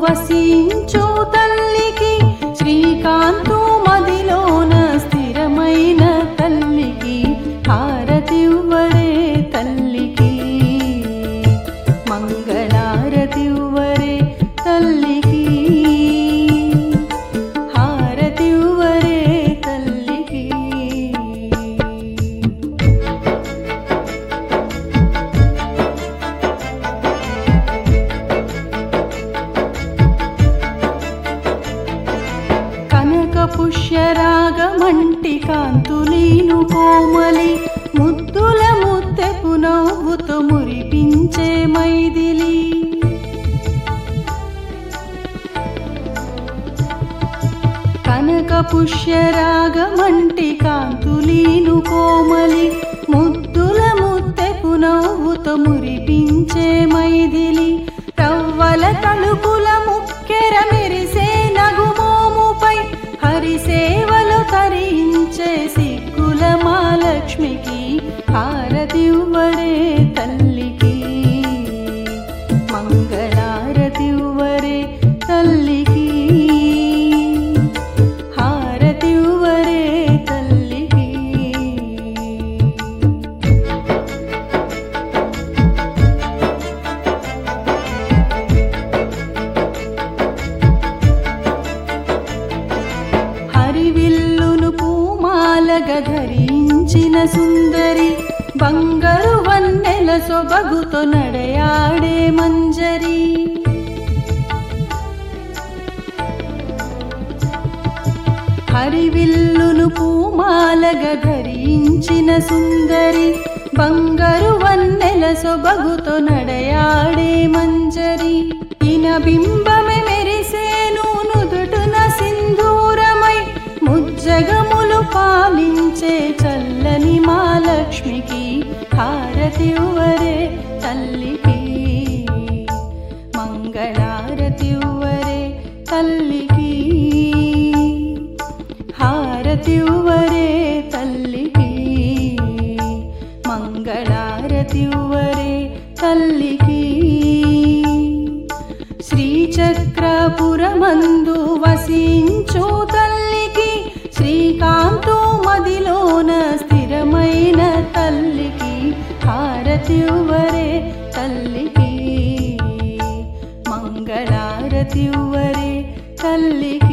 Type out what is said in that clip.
వసించు తల్లికి శ్రీకాంతు మదిలోన స్థిరమైన తల్లికి హారతివ్వరే తల్లికి మంగళారతివ్వరే తల్లికి హారతివ్వరే తల్లికి కనక పుష్యరాగమంటి కాంతులీను కోమలి ముద్దుల ముత్తెపు నవ్వుతో మురిపించే మైదిలి కనక పుష్యరాగమంటి కాంతులీను కోమలి ముద్దుల ముత్తెపు నవ్వుతో మురిపించే మైదిలి రవ్వల తలుపుల ముక్కెర మెరిసే నగుమోముపై హరిసేవలు తరించే సిగ్గుల మాలక్ష్మికి హారతివ్వరే తల్లికి మంగళారతివ్వరే తల్లికి హారతివ్వరే తల్లికి హరివిల్లును పూమాలగ ధరించిన సుందరి బంగారు వన్నెల సొబగుతో నడయాడే మంజరి హరివిల్లును పూమాలగ ధరించిన సుందరి బంగారు వన్నెల సొబగుతో నడయాడే మంజరి ఇన బింబమే మెరిసేను నుదుటున సింధూరమై ముజ్జగములు పాలించే చల్లని మా లక్ష్మికి హారతివ్వరే తల్లికి మంగళారతివ్వరే తల్లికి హారతివ్వరే తల్లికి మంగళారతివ్వరే తల్లికి శ్రీచక్రపురమందు వసించు తల్లికి శ్రీకాంతు మదిలోన స్థిరమైన తల్లికి హారతివ్వరే తల్లికి మంగళారతివ్వరే తల్లికి